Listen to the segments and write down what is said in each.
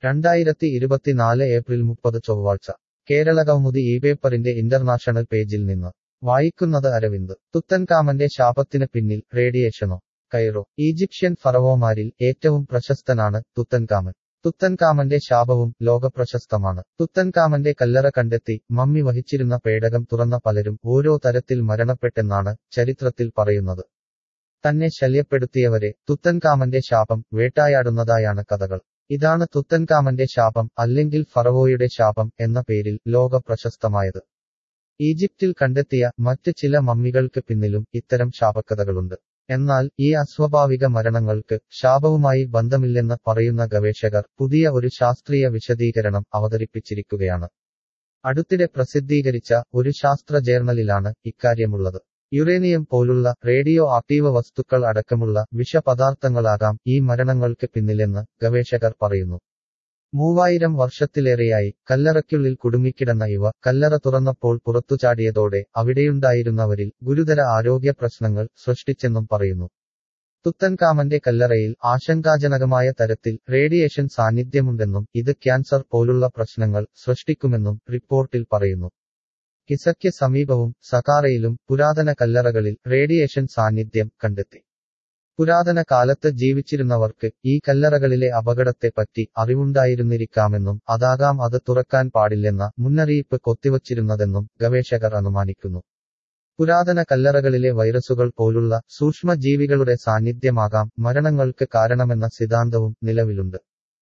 രണ്ടായിരത്തി ഇരുപത്തിനാല് ഏപ്രിൽ മുപ്പത് ചൊവ്വാഴ്ച കേരള കൗമുദി ഈ പേപ്പറിന്റെ ഇന്റർനാഷണൽ പേജിൽ നിന്ന് വായിക്കുന്നത് അരവിന്ദ് തുത്തൻകാമന്റെ ശാപത്തിന് പിന്നിൽ റേഡിയേഷനോ കൈറോ ഈജിപ്ഷ്യൻ ഫറവോമാരിൽ ഏറ്റവും പ്രശസ്തനാണ് തുത്തൻകാമൻ തുത്തൻകാമന്റെ ശാപവും ലോകപ്രശസ്തമാണ് തുത്തൻകാമന്റെ കല്ലറ കണ്ടെത്തി മമ്മി വഹിച്ചിരുന്ന പേടകം തുറന്ന പലരും ഓരോ തരത്തിൽ മരണപ്പെട്ടെന്നാണ് ചരിത്രത്തിൽ പറയുന്നത് തന്നെ ശല്യപ്പെടുത്തിയവരെ തുത്തൻകാമന്റെ ശാപം വേട്ടായാടുന്നതായാണ് കഥകൾ ഇതാണ് തുത്തൻകാമന്റെ ശാപം അല്ലെങ്കിൽ ഫറവോയുടെ ശാപം എന്ന പേരിൽ ലോക പ്രശസ്തമായത് ഈജിപ്തിൽ കണ്ടെത്തിയ മറ്റ് ചില മമ്മികൾക്ക് പിന്നിലും ഇത്തരം ശാപക്കഥകളുണ്ട് എന്നാൽ ഈ അസ്വാഭാവിക മരണങ്ങൾക്ക് ശാപവുമായി ബന്ധമില്ലെന്ന് പറയുന്ന ഗവേഷകർ പുതിയ ഒരു ശാസ്ത്രീയ വിശദീകരണം അവതരിപ്പിച്ചിരിക്കുകയാണ് അടുത്തിടെ പ്രസിദ്ധീകരിച്ച ഒരു ശാസ്ത്ര ജേർണലിലാണ് ഇക്കാര്യമുള്ളത് യുറേനിയം പോലുള്ള റേഡിയോ ആക്റ്റീവ് വസ്തുക്കൾ അടക്കമുള്ള വിഷപദാർത്ഥങ്ങളാകാം ഈ മരണങ്ങൾക്ക് പിന്നിലെന്ന് ഗവേഷകർ പറയുന്നു മൂവായിരം വർഷത്തിലേറെയായി കല്ലറയ്ക്കുള്ളിൽ കുടുങ്ങിക്കിടന്ന ഇവ കല്ലറ തുറന്നപ്പോൾ പുറത്തുചാടിയതോടെ അവിടെയുണ്ടായിരുന്നവരിൽ ഗുരുതര ആരോഗ്യ പ്രശ്നങ്ങൾ സൃഷ്ടിച്ചെന്നും പറയുന്നു തുത്തൻകാമന്റെ കല്ലറയിൽ ആശങ്കാജനകമായ തരത്തിൽ റേഡിയേഷൻ സാന്നിധ്യമുണ്ടെന്നും ഇത് ക്യാൻസർ പോലുള്ള പ്രശ്നങ്ങൾ സൃഷ്ടിക്കുമെന്നും റിപ്പോർട്ടിൽ പറയുന്നു കിസയ്ക്ക് സമീപവും സക്കാറയിലും പുരാതന കല്ലറകളിൽ റേഡിയേഷൻ സാന്നിധ്യം കണ്ടെത്തി പുരാതന കാലത്ത് ജീവിച്ചിരുന്നവർക്ക് ഈ കല്ലറകളിലെ അപകടത്തെപ്പറ്റി അറിവുണ്ടായിരുന്നിരിക്കാമെന്നും അതാകാം അത് തുറക്കാൻ പാടില്ലെന്ന മുന്നറിയിപ്പ് കൊത്തിവച്ചിരുന്നതെന്നും ഗവേഷകർ അനുമാനിക്കുന്നു പുരാതന കല്ലറകളിലെ വൈറസുകൾ പോലുള്ള സൂക്ഷ്മജീവികളുടെ സാന്നിധ്യമാകാം മരണങ്ങൾക്ക് കാരണമെന്ന സിദ്ധാന്തവും നിലവിലുണ്ട്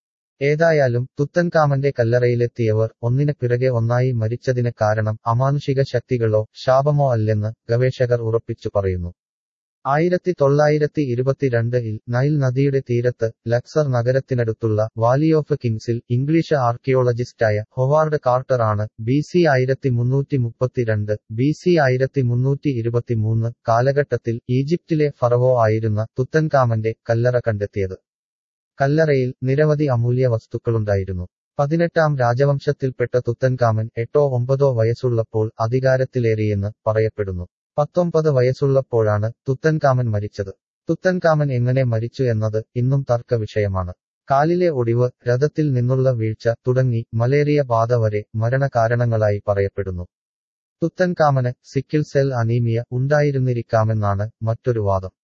ഏതായാലും തുത്തൻകാമന്റെ കല്ലറയിലെത്തിയവർ ഒന്നിന് പിറകെ ഒന്നായി മരിച്ചതിന് കാരണം അമാനുഷിക ശക്തികളോ ശാപമോ അല്ലെന്ന് ഗവേഷകർ ഉറപ്പിച്ചു പറയുന്നു ആയിരത്തി തൊള്ളായിരത്തി ഇരുപത്തിരണ്ടിൽ നൈൽ നദിയുടെ തീരത്ത് ലക്സർ നഗരത്തിനടുത്തുള്ള വാലി ഓഫ് കിങ്സിൽ ഇംഗ്ലീഷ് ആർക്കിയോളജിസ്റ്റായ ഹൊവാർഡ് കാർട്ടർ ആണ് ബി സി ആയിരത്തി മുന്നൂറ്റി മുപ്പത്തിരണ്ട് ബി സി ആയിരത്തി മുന്നൂറ്റി ഇരുപത്തിമൂന്ന് കാലഘട്ടത്തിൽ ഈജിപ്തിലെ ഫറവോ ആയിരുന്ന തുത്തൻകാമന്റെ കല്ലറ കണ്ടെത്തിയത് കല്ലറയിൽ നിരവധി അമൂല്യ വസ്തുക്കളുണ്ടായിരുന്നു പതിനെട്ടാം രാജവംശത്തിൽപ്പെട്ട തുത്തൻകാമൻ എട്ടോ ഒമ്പതോ വയസ്സുള്ളപ്പോൾ അധികാരത്തിലേറിയെന്ന് പറയപ്പെടുന്നു പത്തൊമ്പത് വയസ്സുള്ളപ്പോഴാണ് തുത്തൻകാമൻ മരിച്ചത് തുത്തൻകാമൻ എങ്ങനെ മരിച്ചു എന്നത് ഇന്നും തർക്ക വിഷയമാണ് കാലിലെ ഒടിവ് രഥത്തിൽ നിന്നുള്ള വീഴ്ച തുടങ്ങി മലേറിയ ബാധ വരെ മരണകാരണങ്ങളായി പറയപ്പെടുന്നു തുത്തൻകാമന് സിക്കിൾ സെൽ അനീമിയ ഉണ്ടായിരുന്നിരിക്കാമെന്നാണ് മറ്റൊരു വാദം